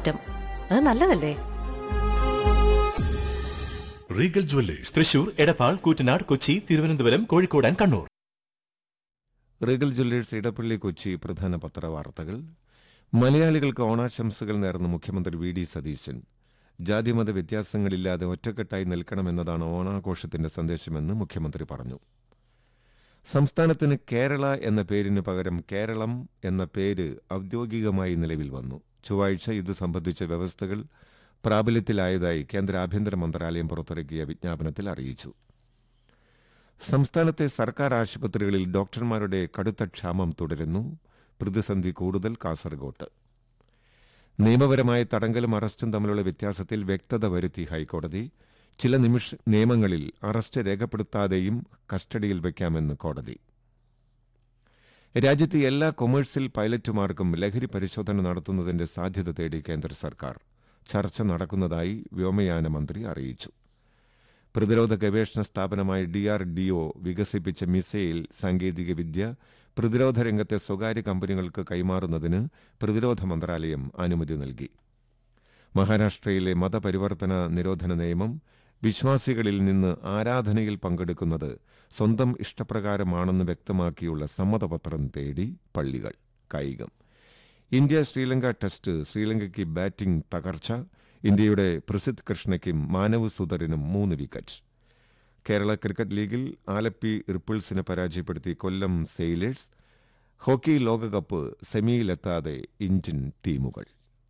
മാറ്റം അത് നല്ലതല്ലേ Regal jewellers Thrissur Edappal Koottanad Kochi Thiruvananthapuram Kozhikode and Kannur Regal jewellers Edappally Kochi പ്രധാന പത്രവാർത്തകൾ മലയാളികൾക്ക് ഓണാശംസകൾ നേർന്ന മുഖ്യമന്ത്രി വി ഡി സതീശൻ ജാതിമത വ്യത്യാസങ്ങളില്ലാതെ ഒറ്റക്കെട്ടായി നിൽക്കണമെന്നതാണ് ഓണാഘോഷത്തിന്റെ സന്ദേശമെന്ന് മുഖ്യമന്ത്രി പറഞ്ഞു സംസ്ഥാനത്തിന് കേരള എന്ന പേരിന് പകരം കേരളം എന്ന പേര് ഔദ്യോഗികമായി നിലവിൽ വന്നു ചൊവ്വാഴ്ച ഇത് സംബന്ധിച്ച വ്യവസ്ഥകൾ പ്രാബല്യത്തിലായതായി കേന്ദ്ര ആഭ്യന്തര മന്ത്രാലയം പുറത്തിറക്കിയ വിജ്ഞാപനത്തിൽ അറിയിച്ചു സംസ്ഥാനത്തെ സർക്കാർ ആശുപത്രികളിൽ ഡോക്ടർമാരുടെ കടുത്ത ക്ഷാമം തുടരുന്നു പ്രതിസന്ധി കൂടുതൽ കാസർഗോട്ട് നിയമപരമായ തടങ്കലും അറസ്റ്റും തമ്മിലുള്ള വ്യത്യാസത്തിൽ വ്യക്തത വരുത്തി ഹൈക്കോടതി ചില നിമിഷ നിയമങ്ങളിൽ അറസ്റ്റ് രേഖപ്പെടുത്താതെയും കസ്റ്റഡിയിൽ വയ്ക്കാമെന്ന് കോടതി രാജ്യത്തെ എല്ലാ കൊമേഴ്സ്യൽ പൈലറ്റുമാർക്കും ലഹരി പരിശോധന നടത്തുന്നതിന്റെ സാധ്യത തേടി കേന്ദ്ര സർക്കാർ ചർച്ച നടക്കുന്നതായി വ്യോമയാന മന്ത്രി അറിയിച്ചു പ്രതിരോധ ഗവേഷണ സ്ഥാപനമായ ഡിആർഡിഒ വികസിപ്പിച്ച മിസൈൽ സാങ്കേതികവിദ്യ പ്രതിരോധ രംഗത്തെ സ്വകാര്യ കമ്പനികൾക്ക് കൈമാറുന്നതിന് പ്രതിരോധ മന്ത്രാലയം അനുമതി നൽകി മഹാരാഷ്ട്രയിലെ മതപരിവർത്തന നിരോധന നിയമം വിശ്വാസികളിൽ നിന്ന് ആരാധനയിൽ പങ്കെടുക്കുന്നത് സ്വന്തം ഇഷ്ടപ്രകാരമാണെന്ന് വ്യക്തമാക്കിയുള്ള സമ്മതപത്രം തേടി പള്ളികൾ കായികം ഇന്ത്യ ശ്രീലങ്ക ടെസ്റ്റ് ശ്രീലങ്കയ്ക്ക് ബാറ്റിംഗ് തകർച്ച ഇന്ത്യയുടെ പ്രസിദ്ധ് കൃഷ്ണയ്ക്കും മാനവ് സുധറിനും മൂന്ന് വിക്കറ്റ് കേരള ക്രിക്കറ്റ് ലീഗിൽ ആലപ്പി റിപ്പിൾസിനെ പരാജയപ്പെടുത്തി കൊല്ലം സെയിലേഴ്സ് ഹോക്കി ലോകകപ്പ് സെമിയിലെത്താതെ ഇന്ത്യൻ ടീമുകൾ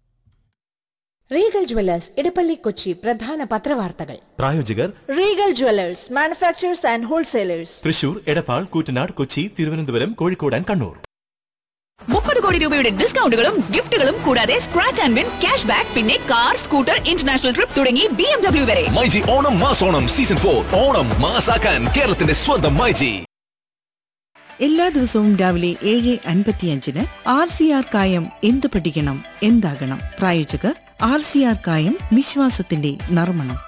റീഗൽ ജ്വല്ലേഴ്സ് ഇടപ്പള്ളി കൊച്ചി പ്രധാന പത്രവാർത്തകൾ പ്രായോജകർ Regal jewellers manufacturers and wholesalers Thrissur Edappal Koottanad Kochi Thiruvananthapuram Kozhikode and Kannur മുപ്പത് കോടി രൂപയുടെ ഡിസ്കൗണ്ടുകളും ഗിഫ്റ്റുകളും കൂടാതെ scratch and win cash back പിന്നെ കാർ സ്കൂട്ടർ ഇന്റർനാഷണൽ ട്രിപ്പ് തുടങ്ങി ബി എം ഡബ്ല്യു വരെ മൈജി ഓണം മാസോണം സീസൺ ഫോർ ഓണം മാസാക്കാൻ കേരളത്തിന്റെ സ്വന്തം മൈജി എല്ലാ ദിവസവും രാവിലെ ഏഴ് അൻപത്തിയഞ്ചിന് ആർ സി ആർ കായം എന്ത് പഠിക്കണം എന്താകണം പ്രായോജകർ ആർ സി ആർ കായം വിശ്വാസത്തിന്റെ നർമ്മണം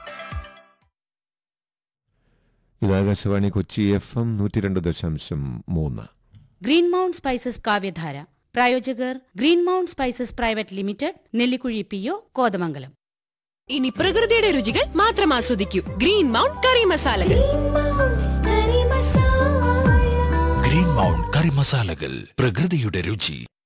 ഇത് ആകാശവാണി കൊച്ചി എഫ് എം നൂറ്റി രണ്ട് ദശാംശം മൂന്ന് ഗ്രീൻ മൗണ്ട് സ്പൈസസ് കാവ്യധാര പ്രായോജകർ green mount spices private limited Nellikuzhi P O Kothamangalam ഇനി പ്രകൃതിയുടെ രുചികൾ മാത്രം ആസ്വദിക്കൂ ഗ്രീൻ മൗണ്ട് കറി മസാലകൾ ഗ്രീൻ മൗണ്ട് കറി മസാലകൾ പ്രകൃതിയുടെ രുചി